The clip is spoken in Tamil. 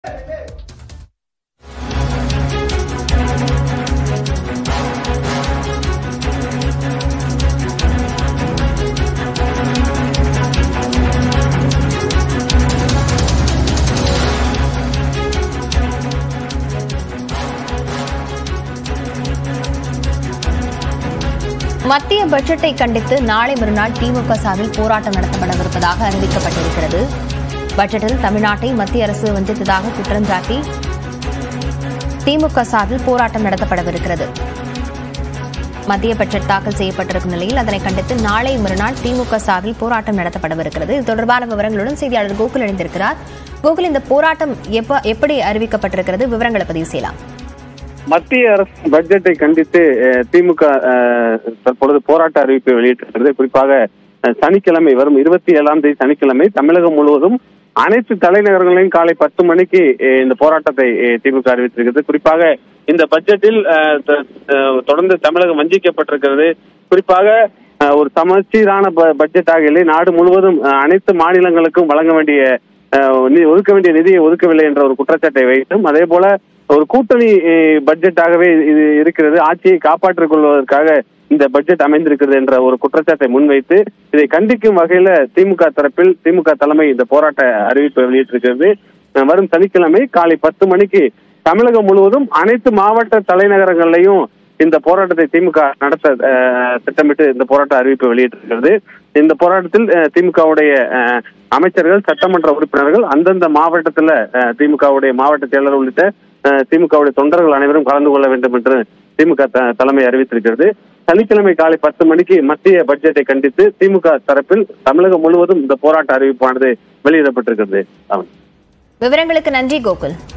மத்திய பட்ஜெட்டை கண்டித்து நாளை மறுநாள் திமுக சார்பில் போராட்டம் நடத்தப்படவிருப்பதாக அறிவிக்கப்பட்டிருக்கிறது பட்ஜெட்டில் தமிழ்நாட்டை மத்திய அரசு வஞ்சித்ததாக குற்றம் சாட்டி திமுக சார்பில் போராட்டம் நடத்தப்படவிருக்கிறது மத்திய பட்ஜெட் தாக்கல் செய்யப்பட்டிருக்கும் நிலையில் அதனை கண்டித்து நாளை மறுநாள் திமுக சார்பில் போராட்டம் நடத்தப்படவிருக்கிறது இது தொடர்பான விவரங்களுடன் செய்தியாளர் கோகுல் இணைந்திருக்கிறார் கோகுல் இந்த போராட்டம் எப்ப எப்படி அறிவிக்கப்பட்டிருக்கிறது விவரங்களை பதிவு செய்யலாம் மத்திய அரசு பட்ஜெட்டை கண்டித்து அஹ், திமுக அஹ், தற்பொழுது போராட்ட அறிவிப்பை வெளியிட்டிருக்கிறது குறிப்பாக அஹ், சனிக்கிழமை வரும் இருபத்தி ஏழாம் தேதி சனிக்கிழமை தமிழகம் முழுவதும் அனைத்து தலைநகரங்களையும் காலை பத்து மணிக்கு அஹ், இந்த போராட்டத்தை அஹ், திமுக அறிவித்திருக்கிறது குறிப்பாக இந்த பட்ஜெட்டில் அஹ், த- அஹ், தொடர்ந்து தமிழகம் வஞ்சிக்கப்பட்டிருக்கிறது குறிப்பாக அஹ், ஒரு சமச்சீரான ப- பட்ஜெட்டாக இல்லை நாடு முழுவதும் அஹ், அனைத்து மாநிலங்களுக்கும் வழங்க வேண்டிய அஹ், நி- ஒதுக்க வேண்டிய நிதியை ஒதுக்கவில்லை என்ற ஒரு குற்றச்சாட்டை வைத்தும் அதே போல ஒரு கூட்டணி அஹ், பட்ஜெட்டாகவே இது இருக்கிறது ஆட்சியை காப்பாற்றிக் கொள்வதற்காக இந்த பட்ஜெட் அமைந்திருக்கிறது என்ற ஒரு குற்றச்சாட்டை முன்வைத்து இதை கண்டிக்கும் வகையில திமுக தரப்பில் திமுக தலைமை இந்த போராட்ட அறிவிப்பை வெளியிட்டிருக்கிறது அஹ், வரும் சனிக்கிழமை காலை பத்து மணிக்கு தமிழகம் முழுவதும் அனைத்து மாவட்ட தலைநகரங்களையும் இந்த போராட்டத்தை திமுக நடத்த அஹ், திட்டமிட்டு இந்த போராட்ட அறிவிப்பை வெளியிட்டிருக்கிறது இந்த போராட்டத்தில் அஹ், திமுகவுடைய அஹ், அமைச்சர்கள் சட்டமன்ற உறுப்பினர்கள் அந்தந்த மாவட்டத்துல அஹ், திமுகவுடைய மாவட்ட செயலர் உள்ளிட்ட அஹ், திமுகவுடைய தொண்டர்கள் அனைவரும் கலந்து கொள்ள வேண்டும் என்று திமுக த- தலைமை அறிவித்திருக்கிறது சனிக்கிழமை காலை பத்து மணிக்கு மத்திய பட்ஜெட்டை கண்டித்து திமுக தரப்பில் தமிழகம் முழுவதும் இந்த போராட்ட அறிவிப்பானது வெளியிடப்பட்டிருக்கிறது ஆமாம். விவரங்களுக்கு நன்றி கோகுல்